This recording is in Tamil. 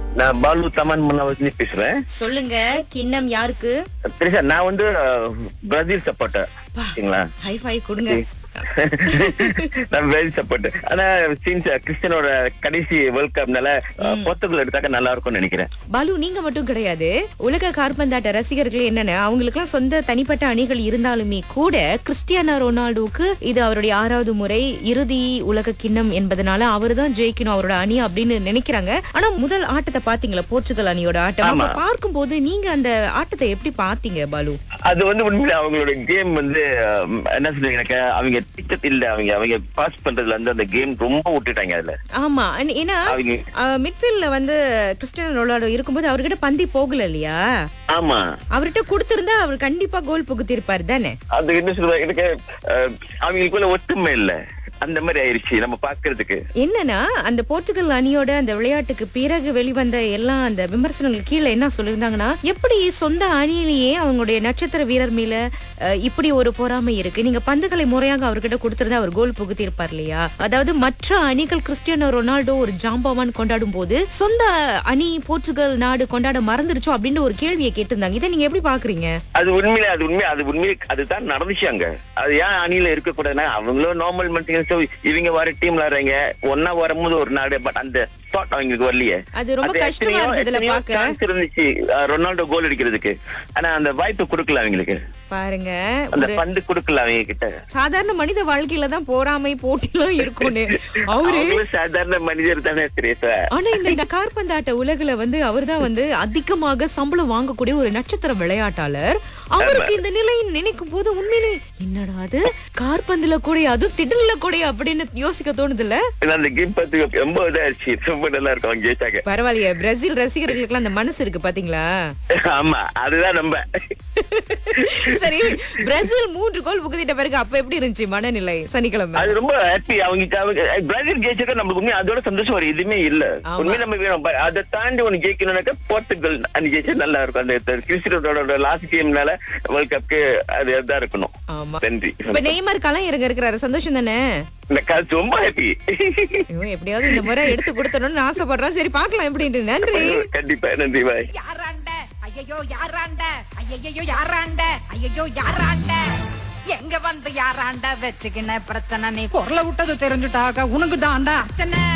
நான் பாலு தமன் மன்னாவசி பேசுறேன் சொல்லுங்க கிண்ணம் யாருக்கு தெரியுசா நான் வந்து அஹ், பிரேசில் சப்போர்ட்டர் சரிங்களா ஹை ஃபை கொடுங்க நான் பிரேசில் சப்போர்ட் ஆனா சின்ஸ் கிறிஸ்டியனோட கடைசி வேர்ல்ட் கப்னால போர்த்துகல் எடுத்தாக்க நல்லா இருக்கும்னு நினைக்கிறேன் பாலு நீங்க மட்டும் கிடையாது உலக கார்பந்தாட்ட ரசிகர்கள் என்னன்னா அவங்களுக்குலாம் சொந்த தனிப்பட்ட அணிகள் இருந்தாலுமே கூட கிறிஸ்டியானோ ரொனால்டோவுக்கு இது அவருடைய ஆறாவது முறை இறுதி உலக கிண்ணம் என்பதனால அவர் தான் ஜெயிக்கணும் அவரோட அணி அப்படின்னு நினைக்கிறாங்க ஆனா முதல் ஆட்டத்தை பாத்தீங்களா போர்ச்சுகல் அணியோட ஆட்டம் ஆமா. அப்ப பார்க்கும்போது நீங்க அந்த ஆட்டத்தை எப்படி பாத்தீங்க பாலு அது வந்து உண்மையில அவங்களோட கேம் வந்து அஹ், என்ன சொல்றீங்க எனக்கு அவங்க திட்டத் இல்ல அவங்க அவங்க பாஸ் பண்றதுல வந்து அந்த கேம் ரொம்ப விட்டுட்டாங்க அதுல ஆமா and ஏன்னா அவங்க மிட்ஃபீல்ட்ல வந்து கிறிஸ்டியானோ ரொனால்டோ இருக்கும்போது அவர்கிட்ட பந்தி போகல இல்லையா ஆமா அவர்கிட்ட கொடுத்திருந்தா அவர் கண்டிப்பா கோல் புகுத்திருப்பாரு தானே அது என்ன சொல்றது எனக்கு அஹ், அவங்களுக்குள்ள ஒத்துமை இல்ல அந்த மாதிரி ஆயிருச்சு நம்ம பாக்குறதுக்கு என்னன்னா அந்த போர்ச்சுகல் அணியோட அந்த விளையாட்டுக்கு பிறகு வெளிவந்த எல்லா அந்த விமர்சனங்கள் கீழே என்ன சொல்லியிருந்தாங்கன்னா எப்படி சொந்த அணியிலேயே அவங்களுடைய நட்சத்திர வீரர் மேல அஹ், இப்படி ஒரு பொறாமை இருக்கு நீங்க பந்துகளை முறையாக அவர்கிட்ட கொடுத்திருந்தா அவர் கோல் புகுத்தி இருப்பார் இல்லையா அதாவது மற்ற அணிகள் கிறிஸ்டியானோ ரொனால்டோ ஒரு ஜாம்பவான் கொண்டாடும் போது சொந்த அணி போர்ச்சுகல் நாடு கொண்டாட மறந்துடுச்சோ அப்படின்னு ஒரு கேள்வியை கேட்டிருந்தாங்க இதை நீங்க எப்படி பாக்குறீங்க அது உண்மையில அது உண்மை அது உண்மையில அதுதான் நடந்துச்சு அங்க அது ஏன் அணியில இருக்க கூடாதுன்னா அவங்களும் நார்மல் பண்ணிட்டு இவங்க வர டீம்ல வர்றாங்க ஒன்னா வரும்போது ஒரு நாடு பட் அந்த தாட் அவங்களுக்கு வரலையே அது ரொம்ப அது கஷ்டமா எத்தனையோ- இருந்ததுல எத்தனையோ பாக்க chance இருந்துச்சு அஹ், ரொனால்டோ கோல் அடிக்கிறதுக்கு ஆனா அந்த வாய்ப்பு கொடுக்கல அவங்களுக்கு பாருங்க அந்த ஒரு பந்து கொடுக்கல அவங்க கிட்ட சாதாரண மனித வாழ்க்கையில தான் போராமை போட்டிலாம் இருக்கும்னு அவரு அவங்களும் சாதாரண மனிதர் தானே தெரியுதா ஆனா இந்த கார்பந்தாட்ட உலகுல வந்து அவர்தான் வந்து அதிகமாக சம்பளம் வாங்கக்கூடிய ஒரு நட்சத்திர விளையாட்டாளர் அவருக்கு இந்த நிலையை நினைக்கும் போது உண்மையிலே என்னடா அது கார்பந்துல கூட அதுவும் திடல்ல கூட அப்படின்னு யோசிக்க தோணுதுல்ல அந்த கேம் பார்த்து ரொம்ப இதாயிருச்சு ரொம்ப நல்லா இருக்கும் அவங்க ஜெயிச்சாங்க பரவாயில்லையே பிரேசில் ரசிகர்களுக்கு அந்த மனசு இருக்கு பாத்தீங்களா ஆமா அதுதான் நம்ம சரி பிரேசில் மூன்று கோல் புகுத்திட்ட பிறகு அப்ப எப்படி இருந்துச்சு மனநிலை சனிக்கிழமை அது ரொம்ப ஹாப்பி அவங்க அவங்க பிரேசில் ஜெயிச்சா நம்மளுக்கு உண்மையா அதோட சந்தோஷம் வரும் எதுவுமே இல்ல ஆமா. உண்மையை நம்ம வேணும் ப- அதை தாண்டி ஒண்ணு ஜெயிக்கணும்னாக்கா போர்த்துகல் அணி ஜெயிச்சா நல்லா இருக்கும் அந்த கிறிஸ்டியோட லாஸ்ட் கேம்னால வேர்ல்ட் கப்க்கு அது தான் இருக்கணும் ஆமா நன்றி இப்ப நெய்மர் கலாம் இருங்க இருக்கிறாரு சந்தோஷம் தானே இந்த காலத்து ரொம்ப ஹாப்பி ஐயோ, எப்படியாவது இந்த முறை எடுத்து கொடுத்தணும்னு ஆசைப்படுறோம் சரி பார்க்கலாம் எப்படின்ட்டு நன்றி கண்டிப்பா நன்றி பாய் யாராண்ட ஐயையோ யாராண்ட ஐயையோ யாராண்ட ஐயையோ யாராண்ட எங்க வந்து யாராண்ட வச்சுக்கின பிரச்சனை நீ குரல விட்டது தெரிஞ்சுட்டாக உனக்கு தாண்டா அர்ச்சனை